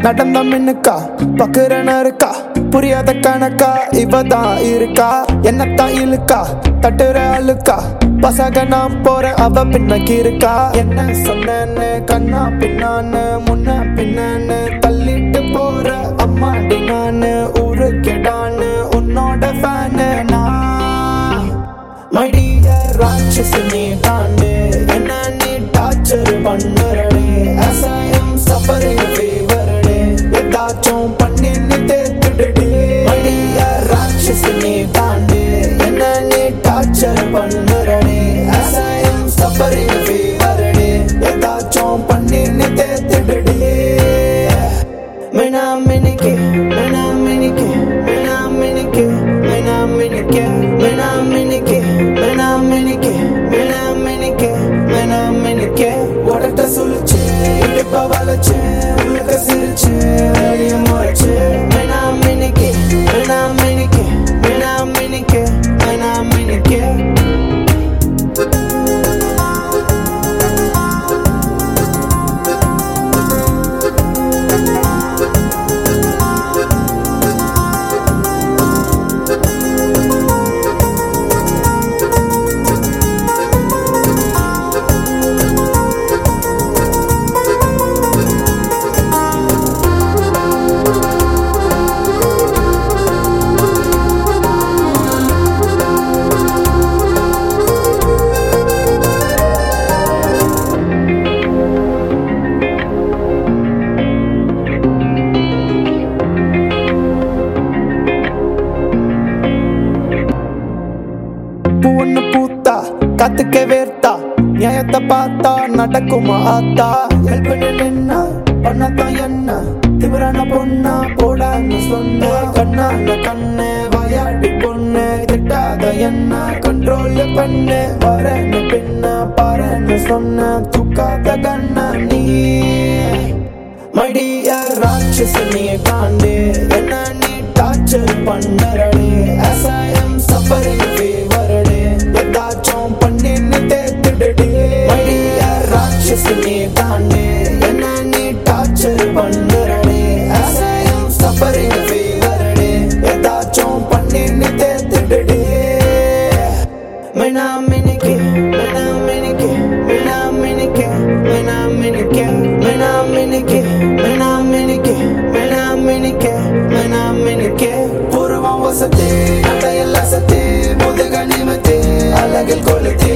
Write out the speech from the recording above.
நடந்த மின்னுக்கா பக்குறன இருக்கா புரியாத கணக்கா இவதான் இருக்கா என்னத்தான் இழுக்கா தட்டுற அழுக்கா பசக நான் போறேன் அவ பின்னக்கி இருக்கா என்ன சொன்னேன்னு கண்ணா பின்னான்னு முன்ன பின்னான்னு தள்ளிட்டு போற அம்மாடி நானு ஊரு கெடான்னு உன்னோட ஃபேனு நான் மடிய ராட்சசி நீ தாண்டு என்ன நீ டார்ச்சர் பண்ணுறடே அசையும் சஃபரிங் ஃபீவரடே ஏதாச்சும் பண்ணி நீ தேத்துடுடே மடிய ராட்சசி நீ தாண்டு என்ன நீ டார்ச்சர் பண்ணுறடே அசையும் சஃபரிங் ஃபீவரடே ஏதாச்சும் பண்ணி நீ தேத்துடுடே Mena minike, mena minike, mena minike, mena minike, mena minike, mena minike, mena minike, mena minike. உடட்ட சுழிச்சு, இடுப்ப வளைச்சு, உலக சிரிச்சு, வெளிய முறைச்சு. Mena minike, mena minike, mena minike, mena minike. பூ ஒண்ணு பூத்தா கத்துக்க வேர்த்தா நியாயத்தை பார்த்தா நடக்குமா ஆத்தா ஹெல்ப் பண்ணி நின்னா பண்ணத்தான் என்ன திமிரான பொண்ணா போடான்னு சொன்ன கண்ணான கண்ணு வாயாடி பொண்ணு திட்டாத என்ன கண்ட்ரோல் பண்ணு வரேன்னு பின்ன பாருன்னு சொன்ன தூக்காத கண்ணா நீ மடிய ராட்சசி நீ தாண்டு என்ன நீ டார்ச்சர் பண்ணறடே அசாயம் சஃபரிங் ஃபீவரடே ஏதாச்சும் பண்ணி நீ தேத்துடுடே மடிய ராட்சசி நீ தாண்டு என்ன நீ டார்ச்சர் பண்ணறடே அசாயம் சஃபரிங் ஃபீவரடே ஏதாச்சும் பண்ணி நீ தேத்துடுடே Mena minike, mena minike, mena minike, mena minike, mena minike, mena minike, mena minike, mena minike. பூர்வம் வசத்தே நடையல் அசத்தே முதுக நிமித்தே அழகில் கொளுத்தே